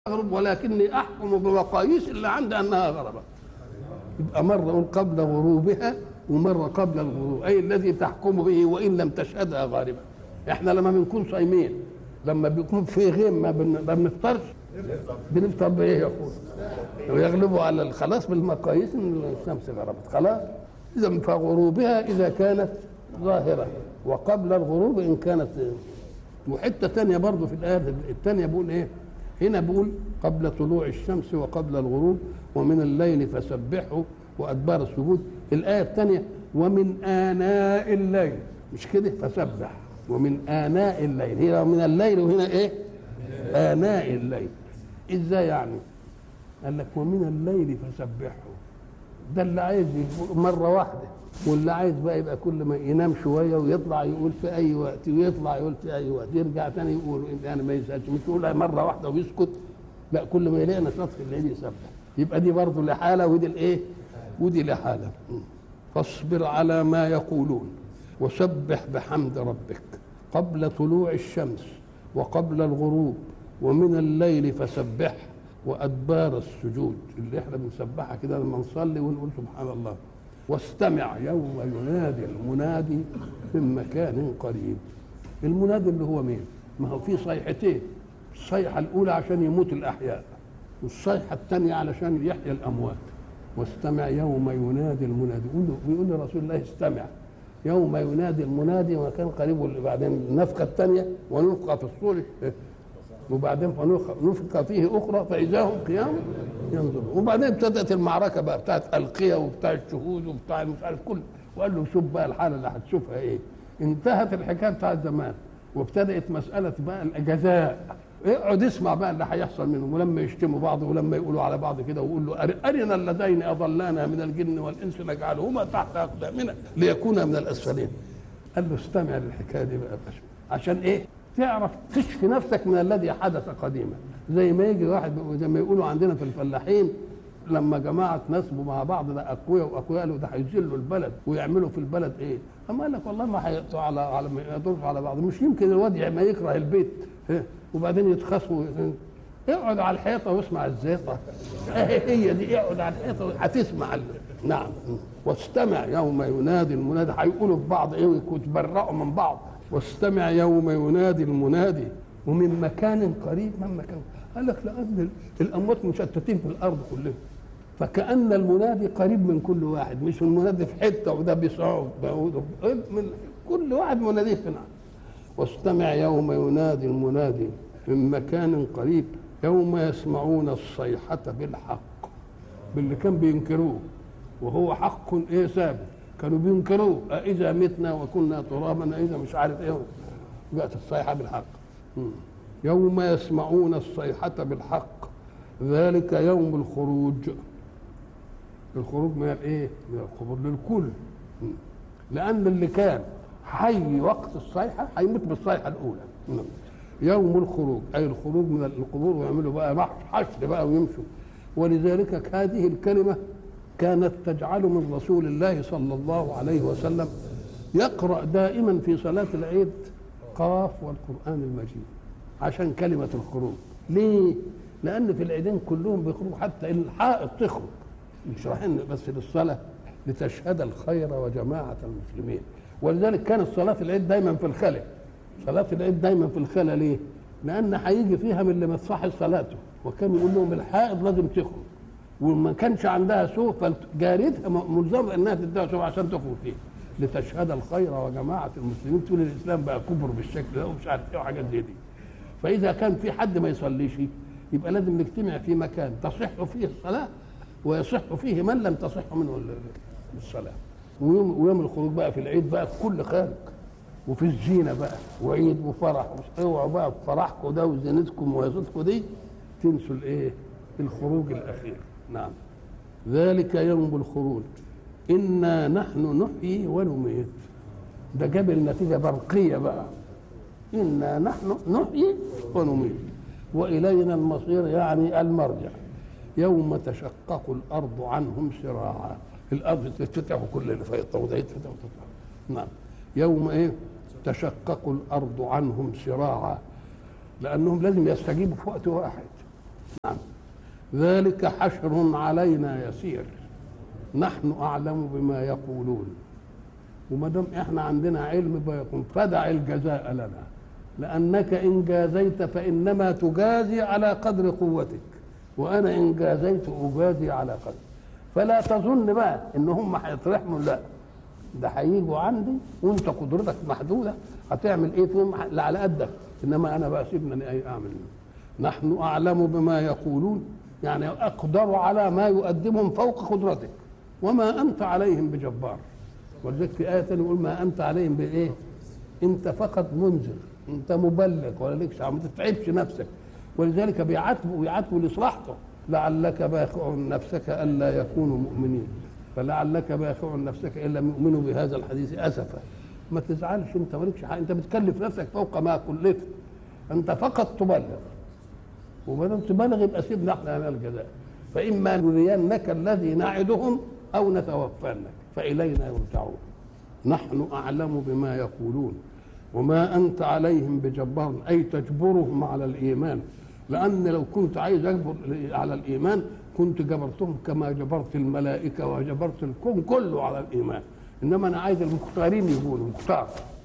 تغرب ولكني احكم بمقاييس اللي عندي انها غربت يبقى مره اقول قبل غروبها ومره قبل الغروب اي الذي تحكم به وان لم تشهدها غالبا احنا لما بنكون صايمين لما بيكون في غيم ما بن- ما بنفطرش بنفطر بايه يا اخويا ويغلبوا على ال- خلاص بالمقاييس ان الشمس غربت خلاص اذا فغروبها اذا كانت ظاهره وقبل الغروب ان كانت وحته ثانيه برضه في الايه الثانيه بيقول ايه هنا بيقول قبل طلوع الشمس وقبل الغروب ومن الليل فسبحه وادبار السجود الايه الثانيه ومن اناء الليل مش كده فسبح ومن اناء الليل هي من الليل وهنا ايه اناء الليل ازاي يعني قال لك ومن الليل فسبحه ده اللي عايز يقول مره واحده واللي عايز بقى يبقى كل ما ينام شويه ويطلع يقول في اي وقت ويطلع يقول في اي وقت يرجع تاني يقول يعني ما يسالش مش يقول مره واحده ويسكت لا كل ما يلاقي نشاط في الليل يسبح يبقى دي برضه لحاله ودي الايه ودي لحاله فاصبر على ما يقولون وسبح بحمد ربك قبل طلوع الشمس وقبل الغروب ومن الليل فسبح وادبار السجود اللي احنا بنسبحها كده لما نصلي ونقول سبحان الله واستمع يوم ينادي المنادي من مكان قريب المنادي اللي هو مين ما هو في صيحتين الصيحه الاولى عشان يموت الاحياء والصيحه الثانيه علشان يحيى الاموات واستمع يوم ينادي المنادي يقول له بيقول لرسول الله استمع يوم ينادي المنادي وكان قريب وبعدين النفخه الثانيه ونفخه في الصور وبعدين نفخ فيه اخرى فاذا هم قيام ينظرون وبعدين ابتدات المعركه بقى بتاعت القيه وبتاع الشهود وبتاع مش عارف كل وقال له شوف بقى الحاله اللي هتشوفها ايه انتهت الحكايه بتاعت زمان وابتدات مساله بقى الجزاء اقعد اسمع بقى اللي هيحصل منهم ولما يشتموا بعض ولما يقولوا على بعض كده ويقول له أر- ارنا اللذين اضلانا من الجن والانس نجعلهما تحت اقدامنا ليكونا من الاسفلين قال له استمع للحكايه دي بقى يا باشا عشان ايه؟ تعرف تشفي نفسك من الذي حدث قديما زي ما يجي واحد زي ما يقولوا عندنا في الفلاحين لما جماعه نسبوا مع بعض ده اقوياء واقوياء قالوا ده هيذلوا البلد ويعملوا في البلد ايه؟ اما قال لك والله ما هيقطعوا على على ما يقدروا على بعض مش يمكن الواد ما يكره البيت إيه؟ وبعدين يتخاصموا اقعد على الحيطه واسمع الزيطه هي دي اقعد على الحيطه هتسمع ال- نعم واستمع يوم ينادي المنادي هيقولوا في بعض ايه ويتبرأوا من بعض واستمع يوم ينادي المنادي ومن مكان قريب من مكان قال لك لان الاموات مشتتين في الارض كلهم فكأن المنادي قريب من كل واحد مش المنادي في حته وده بيصعد من كل واحد مناديه في نعم واستمع يوم ينادي المنادي من مكان قريب يوم يسمعون الصيحة بالحق باللي كان بينكروه وهو حق ايه ثابت كانوا بينكروه أإذا متنا وكنا ترابا أإذا مش عارف ايه جاءت الصيحة بالحق مم. يوم يسمعون الصيحة بالحق ذلك يوم الخروج الخروج من الايه؟ من القبور للكل مم. لأن اللي كان حي وقت الصيحة هيموت بالصيحة الأولى مم. يوم الخروج أي الخروج من القبور ويعملوا بقى محش- حشر بقى ويمشوا ولذلك هذه الكلمة كانت تجعل من رسول الله صلى الله عليه وسلم يقرأ دائما في صلاة العيد قاف والقرآن المجيد عشان كلمة الخروج ليه؟ لأن في العيدين كلهم بيخرجوا حتى الحائط تخرج مش رايحين بس للصلاة لتشهد الخير وجماعة المسلمين ولذلك كانت صلاة العيد دايما في الخلا صلاة العيد دايما في الخلا ليه؟ لأن هيجي فيها من اللي ما تصحش صلاته وكان يقول لهم الحائض لازم تخرج وما كانش عندها سوق فجارتها ملزمة انها تديها سوق عشان تخرج فيه لتشهد الخير وجماعة المسلمين تقول الإسلام بقى كبر بالشكل ده ومش عارف ايه وحاجات زي دي فإذا كان في حد ما يصليش يبقى لازم نجتمع في مكان تصح فيه الصلاة ويصح فيه من لم تصح منه ال- الصلاة ويوم, ويوم الخروج بقى في العيد بقى الكل خارج وفي الزينة بقى وعيد وفرح مش اوعوا بقى في فرحكم ده وزينتكم وهيصتكم دي تنسوا الايه الخروج الأخير نعم ذلك يوم الخروج إنا نحن نحيي ونميت ده جاب النتيجة برقية بقى إنا نحن نحيي ونميت وإلينا المصير يعني المرجع يوم تشقق الأرض عنهم سراعا الأرض تتفتح وكل اللي فيها وده يتفتح وتتفتح نعم يوم إيه تشقق الأرض عنهم سراعا لأنهم لازم يستجيبوا في وقت واحد نعم ذلك حشر علينا يسير نحن اعلم بما يقولون وما دام احنا عندنا علم بيقول فدع الجزاء لنا لانك ان جازيت فانما تجازي على قدر قوتك وانا ان جازيت اجازي على قدر فلا تظن بقى ان هم هيترحموا لا ده هيجوا عندي وانت قدرتك محدوده هتعمل ايه فيهم اللي على قدك انما انا بقى سيبنا ايه اعمل نحن اعلم بما يقولون يعني اقدر على ما يقدمهم فوق قدرتك وما انت عليهم بجبار ولذلك في ايه ثانيه يقول ما انت عليهم بايه انت فقط منذر انت مبلغ ولا لكش ما تتعبش نفسك ولذلك بيعاتبوا ويعاتبوا لاصلاحته لعلك باخع نفسك الا يكونوا مؤمنين فلعلك باخع نفسك ان لم يؤمنوا بهذا الحديث اسفا ما تزعلش انت مالكش حق انت بتكلف نفسك فوق ما كلفت انت فقط تبلغ وما دام تبلغ يبقى سيبنا احنا على الجزاء فاما نرينك الذي نعدهم او نتوفانك فالينا يرجعون نحن اعلم بما يقولون وما انت عليهم بجبار اي تجبرهم على الايمان لان لو كنت عايز اجبر على الايمان كنت جبرتهم كما جبرت الملائكه وجبرت الكون كله على الايمان انما انا عايز المختارين يقولوا مختار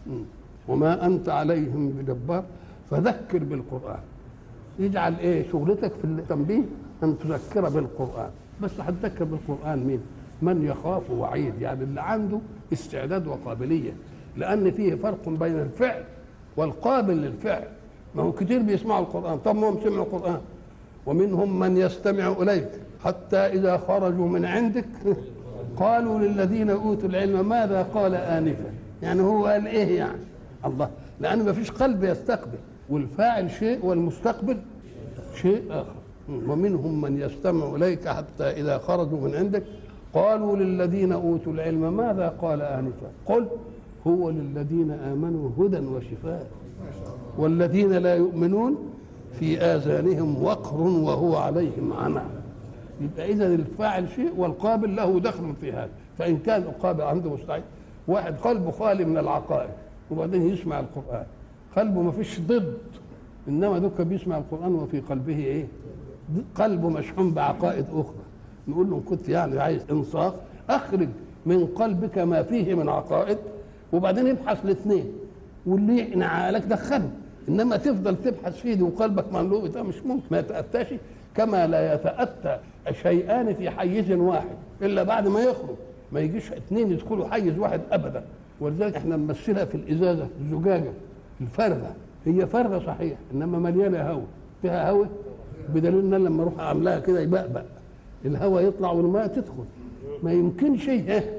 وما انت عليهم بجبار فذكر بالقران يجعل ايه شغلتك في التنبيه ان تذكر بالقران بس هتذكر بالقران مين من يخاف وعيد يعني اللي عنده استعداد وقابليه لان فيه فرق بين الفعل والقابل للفعل ما هو كتير بيسمعوا القران طب ما هم سمعوا القران ومنهم من يستمع اليك حتى اذا خرجوا من عندك قالوا للذين اوتوا العلم ماذا قال انفا يعني هو قال ايه يعني الله لان ما فيش قلب يستقبل والفاعل شيء والمستقبل شيء اخر ومنهم من يستمع اليك حتى اذا خرجوا من عندك قالوا للذين اوتوا العلم ماذا قال انفا قل هو للذين امنوا هدى وشفاء والذين لا يؤمنون في اذانهم وقر وهو عليهم عمى يبقى اذا الفاعل شيء والقابل له دخل في هذا فان كان القابل عنده مستعد واحد قلبه خالي من العقائد وبعدين يسمع القران قلبه ما فيش ضد انما دوك بيسمع القران وفي قلبه ايه قلبه مشحون بعقائد اخرى نقول له كنت يعني عايز انصاف اخرج من قلبك ما فيه من عقائد وبعدين ابحث الاثنين واللي يقنع لك دخله انما تفضل تبحث فيه وقلبك مملوء ده مش ممكن ما يتاتاش كما لا يتاتى شيئان في حيز واحد الا بعد ما يخرج ما يجيش اثنين يدخلوا حيز واحد ابدا ولذلك احنا نمثلها في الازازه الزجاجه الفارغه هي فارغه صحيح انما مليانه هواء فيها هواء بدليل ان لما اروح اعملها كده يبقبق الهواء يطلع والماء تدخل ما يمكنش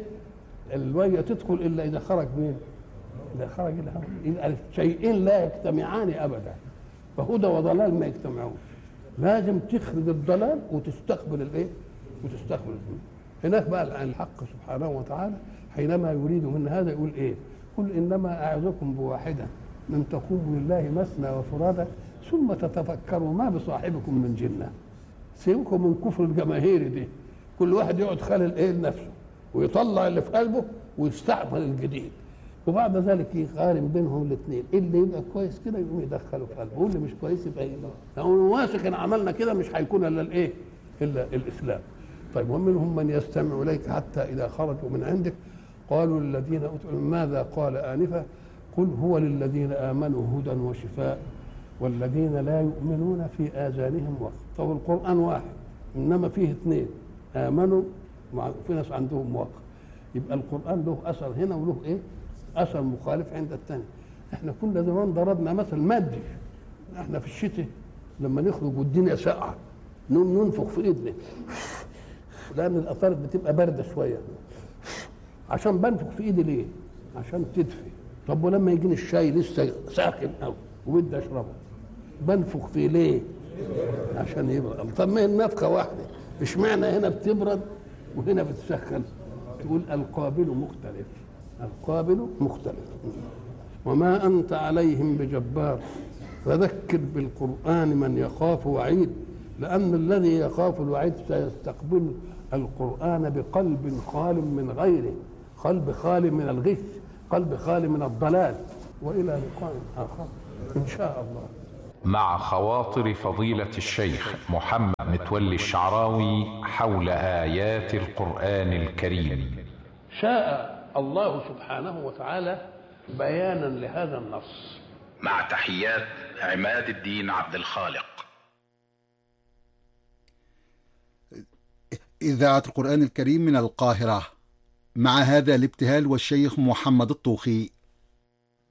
الميه تدخل الا اذا خرج مين؟ اذا خرج الهواء يبقى شيئين لا يجتمعان ابدا فهدى وضلال ما يجتمعوش لازم تخرج الضلال وتستقبل الايه؟ وتستقبل الهدى هناك بقى الحق سبحانه وتعالى حينما يريد من هذا يقول ايه؟ قل انما اعظكم بواحده ان تقوموا لله مثنى وفرادى ثم تتفكروا ما بصاحبكم من جنه سيبكم من كفر الجماهير دي كل واحد يقعد خالل ايه لنفسه ويطلع اللي في قلبه ويستعمل الجديد وبعد ذلك يقارن بينهم الاثنين اللي يبقى كويس كده يقوم يدخله في قلبه واللي مش كويس يبقى ايه لو واثق ان عملنا كده مش هيكون الا الايه الا الاسلام طيب ومنهم من يستمع اليك حتى اذا خرجوا من عندك قالوا للذين اوتوا ماذا قال انفا قل هو للذين امنوا هدى وشفاء والذين لا يؤمنون في اذانهم وقت طب القران واحد انما فيه اثنين امنوا في ناس عندهم واقع يبقى القران له اثر هنا وله ايه اثر مخالف عند الثاني احنا كنا زمان ضربنا مثل مادي احنا في الشتاء لما نخرج والدنيا ساقعه نقوم ننفخ في ايدنا لان الاثار بتبقى بارده شويه عشان بنفخ في ايدي ليه عشان تدفي طب ولما يجيني الشاي لسه ساخن قوي وبدي اشربه بنفخ فيه ليه عشان يبرد طب ما هي النفخه واحده اشمعنى هنا بتبرد وهنا بتسخن تقول القابل مختلف القابل مختلف وما انت عليهم بجبار فذكر بالقران من يخاف وعيد لان الذي يخاف الوعيد سيستقبل القران بقلب خال من غيره قلب خال من الغش قلب خال من الضلال والى لقاء اخر ان شاء الله مع خواطر فضيلة الشيخ محمد متولي الشعراوي حول آيات القرآن الكريم شاء الله سبحانه وتعالى بيانا لهذا النص مع تحيات عماد الدين عبد الخالق إذاعة القرآن الكريم من القاهرة مع هذا الابتهال والشيخ محمد الطوخي